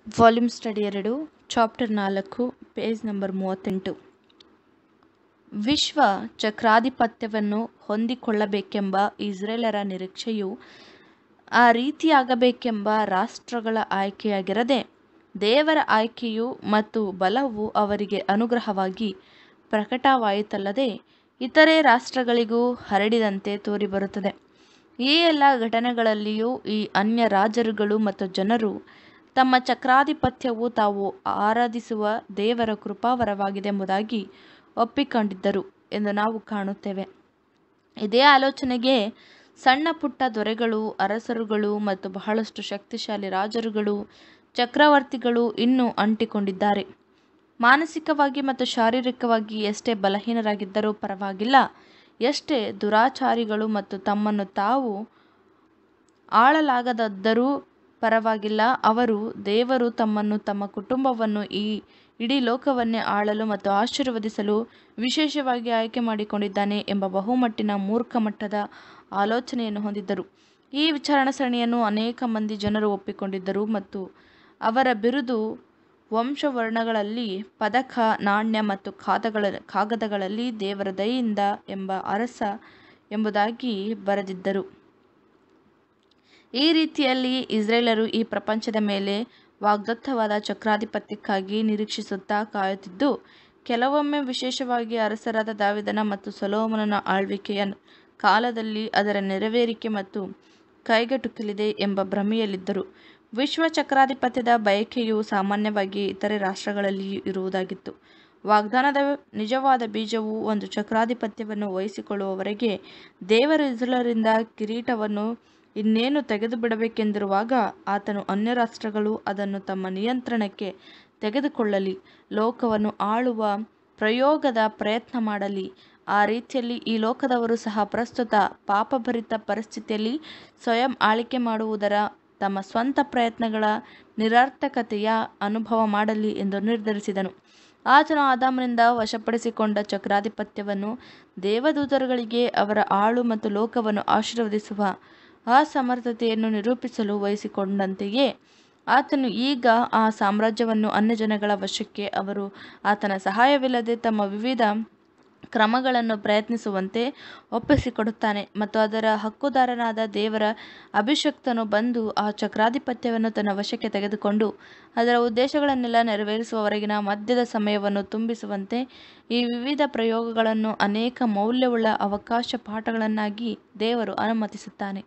volume study ಎರಡು chapter ನಾಲ್ಕು page number ಮೂವತ್ತೆಂಟು ವಿಶ್ವ ಚಕ್ರಾಧಿಪತ್ಯವನ್ನು ಹೊಂದಿಕೊಳ್ಳಬೇಕೆಂಬ ಇಸ್ರೇಲರ ನಿರೀಕ್ಷೆಯು ಆ ರೀತಿಯಾಗಬೇಕೆಂಬ ರಾಷ್ಟ್ರಗಳ ಆಯ್ಕೆಯಾಗಿರದೆ ದೇವರ ಆಯ್ಕೆಯು ಮತ್ತು ಬಲವು ಅವರಿಗೆ ಅನುಗ್ರಹವಾಗಿ ಪ್ರಕಟವಾಯಿತಲ್ಲದೆ ಇತರೆ ರಾಷ್ಟ್ರಗಳಿಗೂ ಹರಡಿದಂತೆ ತೋರಿಬರುತ್ತದೆ ಈ ಎಲ್ಲ ಘಟನೆಗಳಲ್ಲಿಯೂ ಈ ಅನ್ಯ ರಾಜರುಗಳು ಮತ್ತು ಜನರು ತಮ್ಮ ಚಕ್ರಾಧಿಪತ್ಯವು ತಾವು ಆರಾಧಿಸುವ ದೇವರ ಕೃಪಾವರವಾಗಿದೆಂಬುದಾಗಿ ಒಪ್ಪಿಕೊಂಡಿದ್ದರು ಎಂದು ನಾವು ಕಾಣುತ್ತೇವೆ ಇದೇ ಆಲೋಚನೆಗೆ ಸಣ್ಣ ಪುಟ್ಟ ದೊರೆಗಳು ಅರಸರುಗಳು ಮತ್ತು ಬಹಳಷ್ಟು ಶಕ್ತಿಶಾಲಿ ರಾಜರುಗಳು ಚಕ್ರವರ್ತಿಗಳು ಇನ್ನೂ ಅಂಟಿಕೊಂಡಿದ್ದಾರೆ ಮಾನಸಿಕವಾಗಿ ಮತ್ತು ಶಾರೀರಿಕವಾಗಿ ಎಷ್ಟೇ ಬಲಹೀನರಾಗಿದ್ದರೂ ಪರವಾಗಿಲ್ಲ ಎಷ್ಟೇ ದುರಾಚಾರಿಗಳು ಮತ್ತು ತಮ್ಮನ್ನು ತಾವು ಆಳಲಾಗದಿದ್ದರೂ ಪರವಾಗಿಲ್ಲ ಅವರು ದೇವರು ತಮ್ಮನ್ನು ತಮ್ಮ ಕುಟುಂಬವನ್ನು ಈ ಇಡೀ ಲೋಕವನ್ನೇ ಆಳಲು ಮತ್ತು ಆಶೀರ್ವದಿಸಲು ವಿಶೇಷವಾಗಿ ಆಯ್ಕೆ ಮಾಡಿಕೊಂಡಿದ್ದಾನೆ ಎಂಬ ಬಹುಮಟ್ಟಿನ ಮೂರ್ಖ ಮಟ್ಟದ ಆಲೋಚನೆಯನ್ನು ಹೊಂದಿದ್ದರು ಈ ವಿಚಾರಣಾ ಸರಣಿಯನ್ನು ಅನೇಕ ಮಂದಿ ಜನರು ಒಪ್ಪಿಕೊಂಡಿದ್ದರು ಮತ್ತು ಅವರ ಬಿರುದು ವಂಶವರ್ಣಗಳಲ್ಲಿ ಪದಕ ನಾಣ್ಯ ಮತ್ತು ಕಾಗದಗಳ ಕಾಗದಗಳಲ್ಲಿ ದೇವರ ದಯೆಯಿಂದ ಎಂಬ ಅರಸ ಎಂಬುದಾಗಿ ಬರೆದಿದ್ದರು ಈ ರೀತಿಯಲ್ಲಿ ಇಸ್ರೇಲರು ಈ ಪ್ರಪಂಚದ ಮೇಲೆ ವಾಗ್ದತ್ತವಾದ ಚಕ್ರಾಧಿಪತ್ಯಕ್ಕಾಗಿ ನಿರೀಕ್ಷಿಸುತ್ತಾ ಕಾಯುತ್ತಿದ್ದು ಕೆಲವೊಮ್ಮೆ ವಿಶೇಷವಾಗಿ ಅರಸರಾದ ದಾವಿದನ ಮತ್ತು ಸೊಲೋಮನನ ಆಳ್ವಿಕೆಯ ಕಾಲದಲ್ಲಿ ಅದರ ನೆರವೇರಿಕೆ ಮತ್ತು ಕೈಗೆಟುಕಲಿದೆ ಎಂಬ ಭ್ರಮೆಯಲ್ಲಿದ್ದರು ವಿಶ್ವ ಚಕ್ರಾಧಿಪತ್ಯದ ಬಯಕೆಯು ಸಾಮಾನ್ಯವಾಗಿ ಇತರೆ ರಾಷ್ಟ್ರಗಳಲ್ಲಿಯೂ ಇರುವುದಾಗಿತ್ತು ವಾಗ್ದಾನದ ನಿಜವಾದ ಬೀಜವು ಒಂದು ಚಕ್ರಾಧಿಪತ್ಯವನ್ನು ವಹಿಸಿಕೊಳ್ಳುವವರೆಗೆ ದೇವರು ಇಸ್ರೇಲರಿಂದ ಕಿರೀಟವನ್ನು ಇನ್ನೇನು ತೆಗೆದು ಬಿಡಬೇಕೆಂದಿರುವಾಗ ಆತನು ಅನ್ಯ ರಾಷ್ಟ್ರಗಳು ಅದನ್ನು ತಮ್ಮ ನಿಯಂತ್ರಣಕ್ಕೆ ತೆಗೆದುಕೊಳ್ಳಲಿ ಲೋಕವನ್ನು ಆಳುವ ಪ್ರಯೋಗದ ಪ್ರಯತ್ನ ಮಾಡಲಿ ಆ ರೀತಿಯಲ್ಲಿ ಈ ಲೋಕದವರು ಸಹ ಪ್ರಸ್ತುತ ಪಾಪಭರಿತ ಪರಿಸ್ಥಿತಿಯಲ್ಲಿ ಸ್ವಯಂ ಆಳಿಕೆ ಮಾಡುವುದರ ತಮ್ಮ ಸ್ವಂತ ಪ್ರಯತ್ನಗಳ ನಿರರ್ಥಕತೆಯ ಅನುಭವ ಮಾಡಲಿ ಎಂದು ನಿರ್ಧರಿಸಿದನು ಆತನು ಆದಾಮನಿಂದ ವಶಪಡಿಸಿಕೊಂಡ ಚಕ್ರಾಧಿಪತ್ಯವನ್ನು ದೇವದೂತರುಗಳಿಗೆ ಅವರ ಆಳು ಮತ್ತು ಲೋಕವನ್ನು ಆಶೀರ್ವದಿಸುವ ಅಸಮರ್ಥತೆಯನ್ನು ನಿರೂಪಿಸಲು ವಹಿಸಿಕೊಂಡಂತೆಯೇ ಆತನು ಈಗ ಆ ಸಾಮ್ರಾಜ್ಯವನ್ನು ಅನ್ಯಜನಗಳ ವಶಕ್ಕೆ ಅವರು ಆತನ ಸಹಾಯವಿಲ್ಲದೆ ತಮ್ಮ ವಿವಿಧ ಕ್ರಮಗಳನ್ನು ಪ್ರಯತ್ನಿಸುವಂತೆ ಒಪ್ಪಿಸಿಕೊಡುತ್ತಾನೆ ಮತ್ತು ಅದರ ಹಕ್ಕುದಾರನಾದ ದೇವರ ಅಭಿಷಕ್ತನು ಬಂದು ಆ ಚಕ್ರಾಧಿಪತ್ಯವನ್ನು ತನ್ನ ವಶಕ್ಕೆ ತೆಗೆದುಕೊಂಡು ಅದರ ಉದ್ದೇಶಗಳನ್ನೆಲ್ಲ ನೆರವೇರಿಸುವವರೆಗಿನ ಮಧ್ಯದ ಸಮಯವನ್ನು ತುಂಬಿಸುವಂತೆ ಈ ವಿವಿಧ ಪ್ರಯೋಗಗಳನ್ನು ಅನೇಕ ಮೌಲ್ಯವುಳ್ಳ ಅವಕಾಶ ಪಾಠಗಳನ್ನಾಗಿ ದೇವರು ಅನುಮತಿಸುತ್ತಾನೆ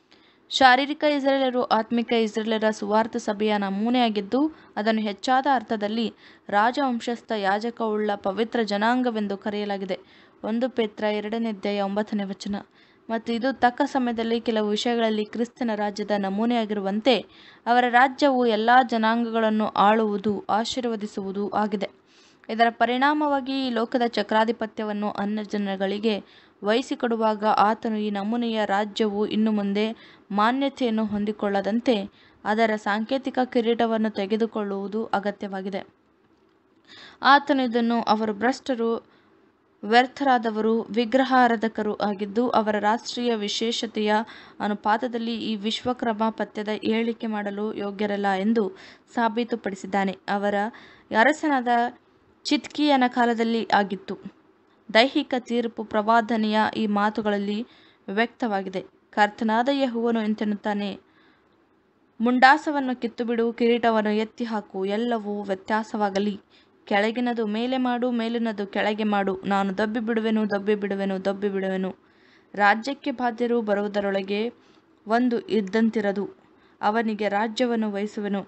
ಶಾರೀರಿಕ ಇಸ್ರೇಲರು ಆತ್ಮಿಕ ಇಸ್ರೇಲರ ಸುವಾರ್ಥ ಸಭೆಯ ನಮೂನೆಯಾಗಿದ್ದು ಅದನ್ನು ಹೆಚ್ಚಾದ ಅರ್ಥದಲ್ಲಿ ರಾಜವಂಶಸ್ಥ ಯಾಜಕವುಳ್ಳ ಪವಿತ್ರ ಜನಾಂಗವೆಂದು ಕರೆಯಲಾಗಿದೆ ಒಂದು ಪೇತ್ರ ಎರಡನೇ ಅಧ್ಯಾಯ ಒಂಬತ್ತನೇ ವಚನ ಮತ್ತು ಇದು ತಕ್ಕ ಸಮಯದಲ್ಲಿ ಕೆಲವು ವಿಷಯಗಳಲ್ಲಿ ಕ್ರಿಸ್ತನ ರಾಜ್ಯದ ನಮೂನೆಯಾಗಿರುವಂತೆ ಅವರ ರಾಜ್ಯವು ಎಲ್ಲ ಜನಾಂಗಗಳನ್ನು ಆಳುವುದು ಆಶೀರ್ವದಿಸುವುದು ಆಗಿದೆ ಇದರ ಪರಿಣಾಮವಾಗಿ ಈ ಲೋಕದ ಚಕ್ರಾಧಿಪತ್ಯವನ್ನು ಅನ್ಯ ಜನಗಳಿಗೆ ವಹಿಸಿಕೊಡುವಾಗ ಆತನು ಈ ನಮೂನೆಯ ರಾಜ್ಯವು ಇನ್ನು ಮುಂದೆ ಮಾನ್ಯತೆಯನ್ನು ಹೊಂದಿಕೊಳ್ಳದಂತೆ ಅದರ ಸಾಂಕೇತಿಕ ಕಿರೀಟವನ್ನು ತೆಗೆದುಕೊಳ್ಳುವುದು ಅಗತ್ಯವಾಗಿದೆ ಆತನು ಇದನ್ನು ಅವರು ಭ್ರಷ್ಟರು ವ್ಯರ್ಥರಾದವರು ವಿಗ್ರಹಾರಾಧಕರು ಆಗಿದ್ದು ಅವರ ರಾಷ್ಟ್ರೀಯ ವಿಶೇಷತೆಯ ಅನುಪಾತದಲ್ಲಿ ಈ ವಿಶ್ವಕ್ರಮ ಪಥ್ಯದ ಏಳಿಕೆ ಮಾಡಲು ಯೋಗ್ಯರಲ್ಲ ಎಂದು ಸಾಬೀತುಪಡಿಸಿದ್ದಾನೆ ಅವರ ಅರಸನಾದ ಚಿತ್ಕಿಯನ ಕಾಲದಲ್ಲಿ ಆಗಿತ್ತು ದೈಹಿಕ ತೀರ್ಪು ಪ್ರವಾದನೆಯ ಈ ಮಾತುಗಳಲ್ಲಿ ವ್ಯಕ್ತವಾಗಿದೆ ಕರ್ತನಾದ ಯಹುವನು ಎಂತೆನ್ನುತ್ತಾನೆ ಮುಂಡಾಸವನ್ನು ಕಿತ್ತುಬಿಡು ಕಿರೀಟವನ್ನು ಎತ್ತಿ ಹಾಕು ಎಲ್ಲವೂ ವ್ಯತ್ಯಾಸವಾಗಲಿ ಕೆಳಗಿನದು ಮೇಲೆ ಮಾಡು ಮೇಲಿನದು ಕೆಳಗೆ ಮಾಡು ನಾನು ದಬ್ಬಿ ಬಿಡುವೆನು ದಬ್ಬಿ ಬಿಡುವೆನು ದಬ್ಬಿ ಬಿಡುವೆನು ರಾಜ್ಯಕ್ಕೆ ಬಾಧ್ಯರು ಬರುವುದರೊಳಗೆ ಒಂದು ಇದ್ದಂತಿರದು ಅವನಿಗೆ ರಾಜ್ಯವನ್ನು ವಹಿಸುವೆನು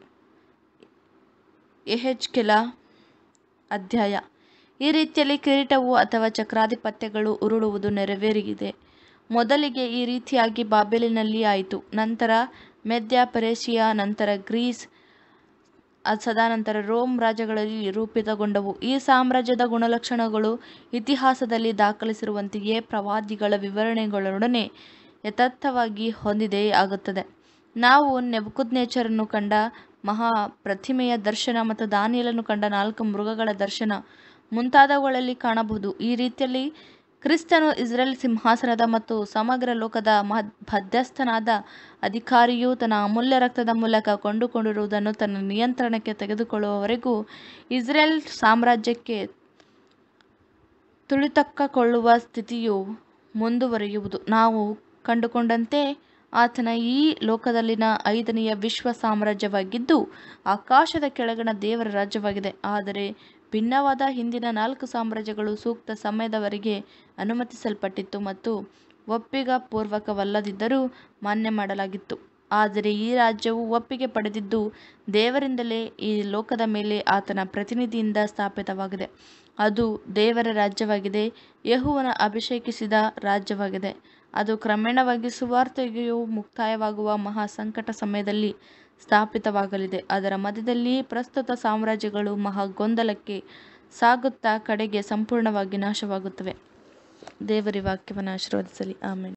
ಎಹೆಚ್ಕೆಲ ಅಧ್ಯಾಯ ಈ ರೀತಿಯಲ್ಲಿ ಕಿರೀಟವು ಅಥವಾ ಚಕ್ರಾಧಿಪತ್ಯಗಳು ಉರುಳುವುದು ನೆರವೇರಿದೆ ಮೊದಲಿಗೆ ಈ ರೀತಿಯಾಗಿ ಬಾಬೆಲಿನಲ್ಲಿ ಆಯಿತು ನಂತರ ಮೆದ್ಯ ಪೆರೇಶಿಯಾ ನಂತರ ಗ್ರೀಸ್ ಸದಾನಂತರ ರೋಮ್ ರಾಜ್ಯಗಳಲ್ಲಿ ರೂಪಿತಗೊಂಡವು ಈ ಸಾಮ್ರಾಜ್ಯದ ಗುಣಲಕ್ಷಣಗಳು ಇತಿಹಾಸದಲ್ಲಿ ದಾಖಲಿಸಿರುವಂತೆಯೇ ಪ್ರವಾದಿಗಳ ವಿವರಣೆಗಳೊಡನೆ ಯಥಾರ್ಥವಾಗಿ ಹೊಂದಿದೆ ಆಗುತ್ತದೆ ನಾವು ನೆಬುಕುದ್ನೇಚರನ್ನು ಕಂಡ ಮಹಾ ಪ್ರತಿಮೆಯ ದರ್ಶನ ಮತ್ತು ದಾನಿಯಲನ್ನು ಕಂಡ ನಾಲ್ಕು ಮೃಗಗಳ ದರ್ಶನ ಮುಂತಾದವುಗಳಲ್ಲಿ ಕಾಣಬಹುದು ಈ ರೀತಿಯಲ್ಲಿ ಕ್ರಿಸ್ತನು ಇಸ್ರೇಲ್ ಸಿಂಹಾಸನದ ಮತ್ತು ಸಮಗ್ರ ಲೋಕದ ಮಧ್ಯಸ್ಥನಾದ ಅಧಿಕಾರಿಯು ತನ್ನ ಅಮೂಲ್ಯ ರಕ್ತದ ಮೂಲಕ ಕೊಂಡುಕೊಂಡಿರುವುದನ್ನು ತನ್ನ ನಿಯಂತ್ರಣಕ್ಕೆ ತೆಗೆದುಕೊಳ್ಳುವವರೆಗೂ ಇಸ್ರೇಲ್ ಸಾಮ್ರಾಜ್ಯಕ್ಕೆ ತುಳಿತಕ್ಕೊಳ್ಳುವ ಸ್ಥಿತಿಯು ಮುಂದುವರಿಯುವುದು ನಾವು ಕಂಡುಕೊಂಡಂತೆ ಆತನ ಈ ಲೋಕದಲ್ಲಿನ ಐದನೆಯ ವಿಶ್ವ ಸಾಮ್ರಾಜ್ಯವಾಗಿದ್ದು ಆಕಾಶದ ಕೆಳಗಿನ ದೇವರ ರಾಜ್ಯವಾಗಿದೆ ಆದರೆ ಭಿನ್ನವಾದ ಹಿಂದಿನ ನಾಲ್ಕು ಸಾಮ್ರಾಜ್ಯಗಳು ಸೂಕ್ತ ಸಮಯದವರೆಗೆ ಅನುಮತಿಸಲ್ಪಟ್ಟಿತ್ತು ಮತ್ತು ಒಪ್ಪಿಗೆಪೂರ್ವಕವಲ್ಲದಿದ್ದರೂ ಮಾನ್ಯ ಮಾಡಲಾಗಿತ್ತು ಆದರೆ ಈ ರಾಜ್ಯವು ಒಪ್ಪಿಗೆ ಪಡೆದಿದ್ದು ದೇವರಿಂದಲೇ ಈ ಲೋಕದ ಮೇಲೆ ಆತನ ಪ್ರತಿನಿಧಿಯಿಂದ ಸ್ಥಾಪಿತವಾಗಿದೆ ಅದು ದೇವರ ರಾಜ್ಯವಾಗಿದೆ ಯೆಹೋವನ ಅಭಿಷೇಕಿಸಿದ ರಾಜ್ಯವಾಗಿದೆ ಅದು ಕ್ರಮೇಣವಾಗಿ ಸುವಾರ್ತೆಯು ಮುಕ್ತಾಯವಾಗುವ ಮಹಾ ಸಂಕಟ ಸಮಯದಲ್ಲಿ ಸ್ಥಾಪಿತವಾಗಲಿದೆ ಅದರ ಮಧ್ಯದಲ್ಲಿ ಪ್ರಸ್ತುತ ಸಾಮ್ರಾಜ್ಯಗಳು ಮಹಾ ಗೊಂದಲಕ್ಕೆ ಸಾಗುತ್ತಾ ಕಡೆಗೆ ಸಂಪೂರ್ಣವಾಗಿ ನಾಶವಾಗುತ್ತವೆ ದೇವರ ವಾಕ್ಯವನ್ನು ಆಶೀರ್ವದಿಸಲಿ ಆಮೇಲೆ